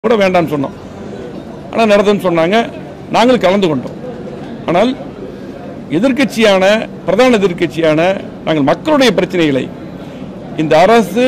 கூட வேண்டாம்னு சொன்னோம் ஆனால் நடத்துன்னு சொன்னாங்க நாங்களும் கலந்து கொண்டோம் ஆனால் எதிர்க்கட்சியான பிரதான எதிர்க்கட்சியான நாங்கள் மக்களுடைய பிரச்சனைகளை இந்த அரசு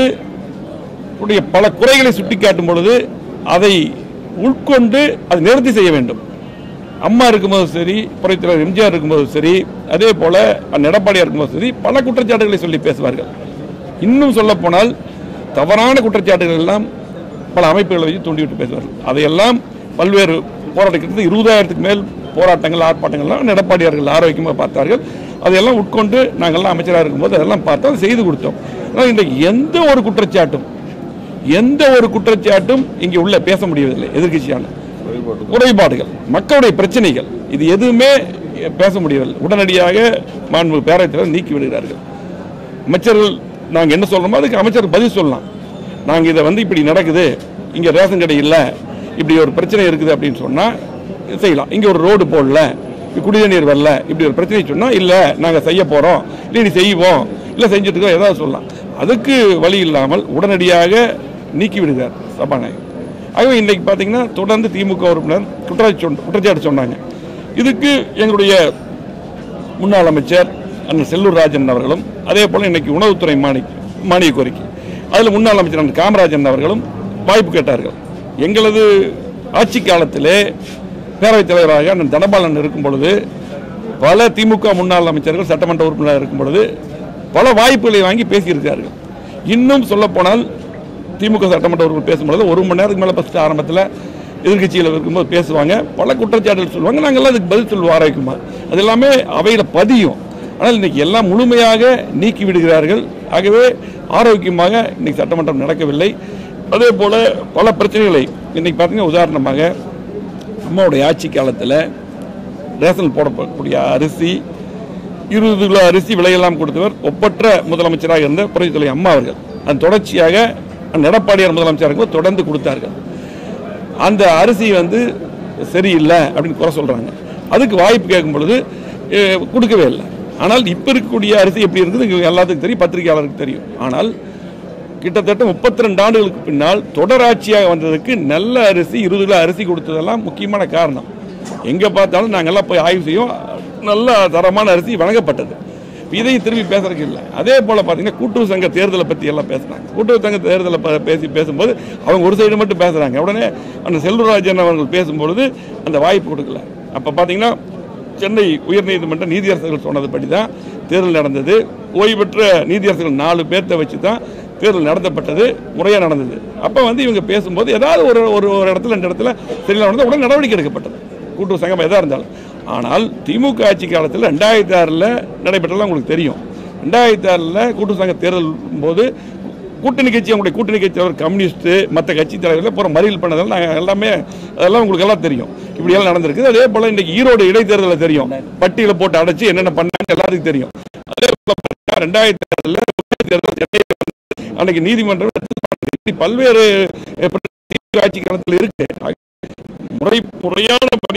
உடைய பல குறைகளை சுட்டிக்காட்டும் பொழுது அதை உட்கொண்டு அதை நிவர்த்தி செய்ய வேண்டும் அம்மா இருக்கும்போது சரி புரட்சித்தலைவர் எம்ஜிஆர் இருக்கும்போது சரி அதே போல அண்ணன் எடப்பாடியார் இருக்கும்போது சரி பல குற்றச்சாட்டுகளை சொல்லி பேசுவார்கள் இன்னும் சொல்ல போனால் தவறான குற்றச்சாட்டுகள் எல்லாம் பல அமைப்புகளை வச்சு தூண்டிவிட்டு பேசுவார்கள் அதையெல்லாம் பல்வேறு போராட்டத்தில் இருபதாயிரத்துக்கு மேல் போராட்டங்கள் ஆர்ப்பாட்டங்கள்லாம் அண்ணன் எடப்பாடியார்கள் ஆரோக்கியமாக பார்த்தார்கள் அதையெல்லாம் உட்கொண்டு நாங்கள்லாம் அமைச்சராக இருக்கும்போது அதெல்லாம் பார்த்து அதை செய்து கொடுத்தோம் ஆனால் இன்றைக்கு எந்த ஒரு குற்றச்சாட்டும் எந்த ஒரு குற்றச்சாட்டும் இங்கே உள்ள பேச முடியவில்லை எதிர்க்கட்சியான குறைபாடுகள் மக்களுடைய பிரச்சனைகள் இது எதுவுமே பேச முடியவில்லை உடனடியாக மாண்பு பேரவைத் தலைவர் நீக்கி விடுகிறார்கள் அமைச்சர்கள் நாங்கள் என்ன சொல்றோமோ அதுக்கு அமைச்சர் பதில் சொல்லலாம் நாங்கள் இதை வந்து இப்படி நடக்குது இங்கே ரேஷன் கடை இல்லை இப்படி ஒரு பிரச்சனை இருக்குது அப்படின்னு சொன்னால் செய்யலாம் இங்கே ஒரு ரோடு போடல இங்க குடிநீர் வரல இப்படி ஒரு பிரச்சனை சொன்னால் இல்லை நாங்கள் செய்ய போகிறோம் இல்லை நீ செய்வோம் இல்லை செஞ்சுட்டு இருக்கோம் ஏதாவது சொல்லலாம் அதுக்கு வழி இல்லாமல் உடனடியாக நீக்கி விடுகிறார் சபாநாயகர் ஆகவே இன்னைக்கு பார்த்தீங்கன்னா தொடர்ந்து திமுக உறுப்பினர் குற்றச்சாட்டு சொன்ன- குற்றச்சாட்டு சொன்னாங்க இதுக்கு எங்களுடைய முன்னாள் அமைச்சர் அண்ணன் செல்லூர் ராஜன் அவர்களும் அதே போல இன்னைக்கு உணவுத்துறை மானிய மானிய கோரிக்கை அதில் முன்னாள் அமைச்சர் அண்ணன் காமராஜன் அவர்களும் வாய்ப்பு கேட்டார்கள் எங்களது ஆட்சி காலத்திலே பேரவைத் தலைவராக அண்ணன் தனபாலன் இருக்கும் பொழுது பல திமுக முன்னாள் அமைச்சர்கள் சட்டமன்ற உறுப்பினராக இருக்கும் பொழுது பல வாய்ப்புகளை வாங்கி பேசியிருக்கிறார்கள் இன்னும் சொல்லப்போனால் திமுக சட்டமன்ற உறுப்பினர் பேசும்பொழுது ஒரு மணி நேரத்துக்கு மேலே ஃபஸ்ட்டு ஆரம்பத்தில் எதிர்கட்சியில் இருக்கும்போது பேசுவாங்க பல குற்றச்சாட்டுகள் சொல்லுவாங்க நாங்கள் அதுக்கு பதில் சொல்லுவோம் ஆரோக்கியமாக அது எல்லாமே அவையில் பதியும் ஆனால் இன்னைக்கு எல்லாம் முழுமையாக நீக்கி விடுகிறார்கள் ஆகவே ஆரோக்கியமாக இன்னைக்கு சட்டமன்றம் நடக்கவில்லை அதே போல பல பிரச்சனைகளை இன்னைக்கு பார்த்தீங்கன்னா உதாரணமாக அம்மாவுடைய ஆட்சி காலத்தில் ரேஷன் போடக்கூடிய அரிசி இருபது கிலோ அரிசி விலையெல்லாம் கொடுத்தவர் ஒப்பற்ற முதலமைச்சராக இருந்த புரட்சித் தலைவர் அம்மா அவர்கள் அதன் தொடர்ச்சியாக அண்ணன் எடப்பாடியார் முதலமைச்சராக இருக்கும்போது தொடர்ந்து கொடுத்தார்கள் அந்த அரிசி வந்து சரியில்லை அப்படின்னு குறை சொல்றாங்க அதுக்கு வாய்ப்பு கேட்கும் பொழுது அஹ், கொடுக்கவே இல்லை ஆனால் இப்போ இருக்கக்கூடிய அரிசி எப்படி இருக்குது இங்க எல்லாத்துக்கும் தெரியும் பத்திரிகையாளருக்கு தெரியும் ஆனால் கிட்டத்தட்ட முப்பத்தி ரெண்டு ஆண்டுகளுக்கு பின்னால் தொடராட்சியாக வந்ததுக்கு நல்ல அரிசி இருபது கிலோ அரிசி கொடுத்ததெல்லாம் முக்கியமான காரணம் எங்கே பார்த்தாலும் நாங்கள்லாம் போய் ஆய்வு செய்வோம் நல்ல தரமான அரிசி வழங்கப்பட்டது இதையும் திரும்பி பேசுறதுக்கு இல்லை அதே போல் பார்த்தீங்கன்னா கூட்டுறவு சங்க தேர்தலை பற்றி எல்லாம் பேசுனாங்க கூட்டுறவு சங்க தேர்தலை ப- பேசி பேசும்போது அவங்க ஒரு சைடு மட்டும் பேசுகிறாங்க உடனே அந்த செல்வராஜன் அவர்கள் பேசும்பொழுது அந்த வாய்ப்பு கொடுக்கல அப்போ பார்த்தீங்கன்னா சென்னை உயர்நீதிமன்ற நீதியரசர்கள் சொன்னதுபடி தான் தேர்தல் நடந்தது ஓய்வு பெற்ற நீதியரசர்கள் நாலு பேர்த்த வச்சு தான் தேர்தல் நடத்தப்பட்டது முறையாக நடந்தது அப்போ வந்து இவங்க பேசும்போது ஏதாவது ஒரு ஒரு ஒரு இடத்துல ரெண்டு இடத்துல சரியில்லை நடந்தால் உடனே நடவடிக்கை எடுக்கப்பட்டது கூட்டுறவு சங்கம் எதாக இருந்தாலும் ஆனால் திமுக ஆட்சி காலத்தில் ரெண்டாயிரத்தி ஆறில் நடைபெற்றலாம் உங்களுக்கு தெரியும் ரெண்டாயிரத்தி ஆறில் கூட்டுறவு சங்க தேர்தல் போது கூட்டணி கட்சி அவங்களுடைய கூட்டணி கட்சி தலைவர் கம்யூனிஸ்ட் மற்ற கட்சி தலைவர்கள் பூரா மறியல் பண்ணதெல்லாம் நாங்கள் எல்லாமே அதெல்லாம் உங்களுக்கு எல்லாம் தெரியும் இப்படி எல்லாம் நடந்திருக்குது அதே போல இன்னைக்கு ஈரோடு இடைத்தேர்தலில் தெரியும் பட்டியல போட்டு அடைச்சு என்னென்ன பண்ணாங்க எல்லாத்துக்கும் தெரியும் அதே போல பார்த்தீங்கன்னா ரெண்டாயிரத்தி ஆறில் தேர்தல் சென்னையில் வந்து அன்னைக்கு நீதிமன்றம் ரத்து பண்ணது. இப்படி பல்வேறு அஹ், பிரச்சனை ஆட்சி காலத்தில் இருக்கு முறை முறையான பணி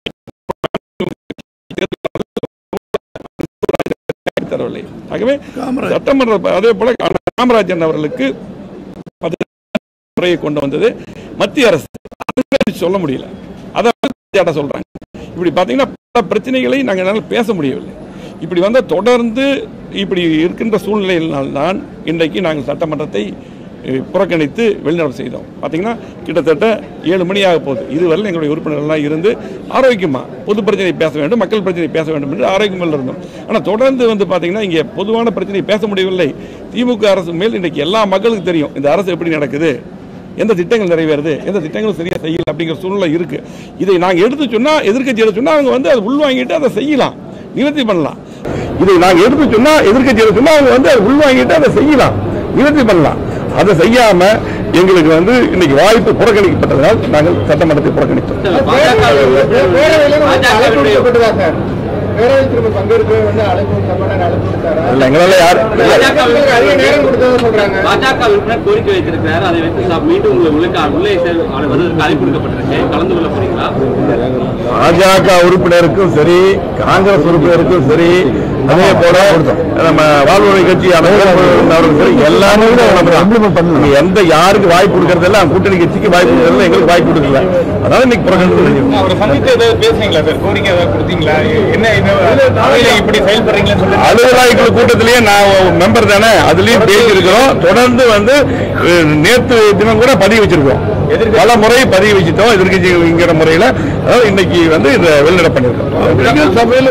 தரவில்லை ஆகவே சட்டமன்ற அதே போல காமராஜன் அவர்களுக்கு பதினெட்டு முறையை கொண்டு வந்தது மத்திய அரசு அதுக்கு சொல்ல முடியல அதை ஜாட்ட சொல்றாங்க இப்படி பார்த்தீங்கன்னா பல பிரச்சனைகளை நாங்கள் என்னால் பேச முடியவில்லை இப்படி வந்த தொடர்ந்து இப்படி இருக்கின்ற சூழ்நிலையினால்தான் இன்றைக்கு நாங்கள் சட்டமன்றத்தை அஹ், புறக்கணித்து வெளிநடப்பு செய்தோம் பார்த்தீங்கன்னா கிட்டத்தட்ட ஏழு மணி ஆக போகுது இதுவரை எங்களுடைய உறுப்பினர்கள்லாம் இருந்து ஆரோக்கியமாக பொது பிரச்சனை பேச வேண்டும் மக்கள் பிரச்சனை பேச வேண்டும் என்று ஆரோக்கியமாக இருந்தோம் ஆனால் தொடர்ந்து வந்து பார்த்தீங்கன்னா இங்கே பொதுவான பிரச்சனை பேச முடியவில்லை திமுக அரசு மேல் இன்றைக்கு எல்லா மக்களுக்கும் தெரியும் இந்த அரசு எப்படி நடக்குது எந்த திட்டங்கள் நிறைவேறுது எந்த திட்டங்களும் சரியா செய்யல அப்படிங்கிற சூழ்நிலை இருக்கு இதை நாங்கள் எடுத்து சொன்னா எதிர்க்கட்சி எடுத்து சொன்னா அவங்க வந்து அதை உள்வாங்கிட்டு அதை செய்யலாம் நிவர்த்தி பண்ணலாம் இதை நாங்கள் எடுத்து சொன்னா எதிர்க்கட்சி எடுத்து சொன்னா அவங்க வந்து அதை உள்வாங்கிட்டு அதை செய்யலாம் நிவர்த்தி பண்ணலாம் அதை செய்யாம எங்களுக்கு வந்து இன்னைக்கு வாய்ப்பு புறக்கணிக்கப்பட்டதால் நாங்கள் சட்டமன்றத்தை புறக்கணித்தோம் பேரவையில பாஜக அழைப்பு வுடைய- விடுக்கப்பட்டதா சார் பேரவை திரும்ப பங்கேற்க வந்து அழைப்பு சம்பளம் அழைப்பு விடுத்தாரா இல்ல எங்களால யார் மக்களுக்கு அதிக நேரம் கொடுத்ததா சொல்றாங்க பாஜக உறுப்பினர் கோரிக்கை வைத்திருக்கிறார் அதை வைத்து சா- மீண்டும் உங்களை உள்ளே உள்ளே செல்- வருவதற்கு அழைப்பு விடுக்கப்பட்டிருக்கு கலந்து கொள்ள போறீங்களா பாஜக உறுப்பினருக்கும் சரி காங்கிரஸ் உறுப்பினருக்கும் சரி அதே போல நம்ம வாழ்வுரை கட்சி அமைச்சர் சரி எல்லாமே implement பண்ணணும். நீங்க எந்த யாருக்கு வாய்ப்பு கொடுக்கறதில்ல கூட்டணி கட்சிக்கு வாய்ப்பு கொடுக்கறதில்ல எங்களுக்கு வாய்ப்பு கொடுக்கல அதனால இன்னைக்கு புறக்கணிச்சு அவரை சந்தித்து ஏதாவது பேசுனீங்களா சார் கோரிக்கை ஏதாவது கொடுத்தீங்களா என்ன என்ன அவையில இப்படி செயல்படுறீங்கன்னு சொல்லி அலுவலாய்கள் கூட்டத்திலேயே நான் மெம்பர் தானே அதுலயும் பேசி இருக்கிறோம் தொடர்ந்து வந்து அஹ், நேத்து தினம் கூட பதிவு வச்சிருக்கோம் பல முறை பதிவு வச்சுட்டோம் எதிர்கட்சிங்கிற முறையில அதாவது இன்னைக்கு வந்து இதை வெளிநட பண்ணிருக்கோம் சபையில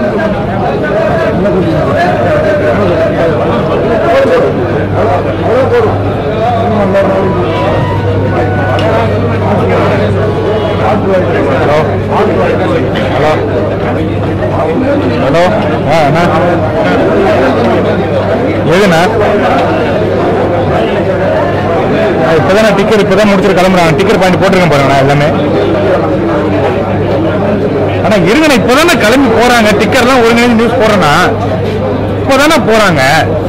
ஹலோ ஹலோ ஆ அண்ணா எதுண்ணா இப்போதான் டிக்கெட் இப்போதான் முடிச்சுட்டு கிளம்புறாங்க டிக்கெட் பாயிண்ட் போட்டிருக்கேன் பாருங்கண்ணா எல்லாமே ஆனா இருங்கண்ணா இப்போதானே கிளம்பி போறாங்க டிக்கெட்லாம் ஒருங்கிணைந்து நியூஸ் போடுறேண்ணா இப்போதானே போறாங்க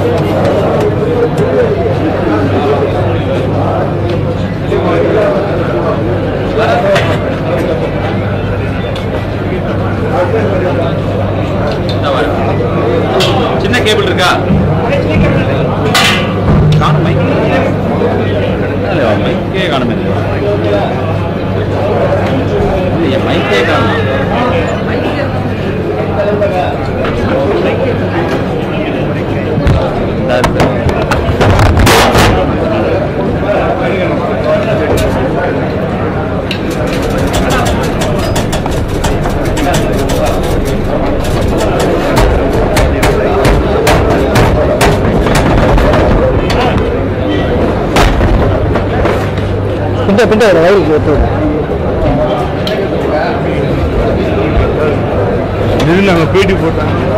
சின்ன கேபிள் இருக்கா காணும் மைக் மைக்கே காணுமே இல்லையே மைக்கே காணும் இந்தா இருக்கு. பின்ன பின்ன வயிறு ஏற்று நாங்கள் பேட்டி போட்டோம்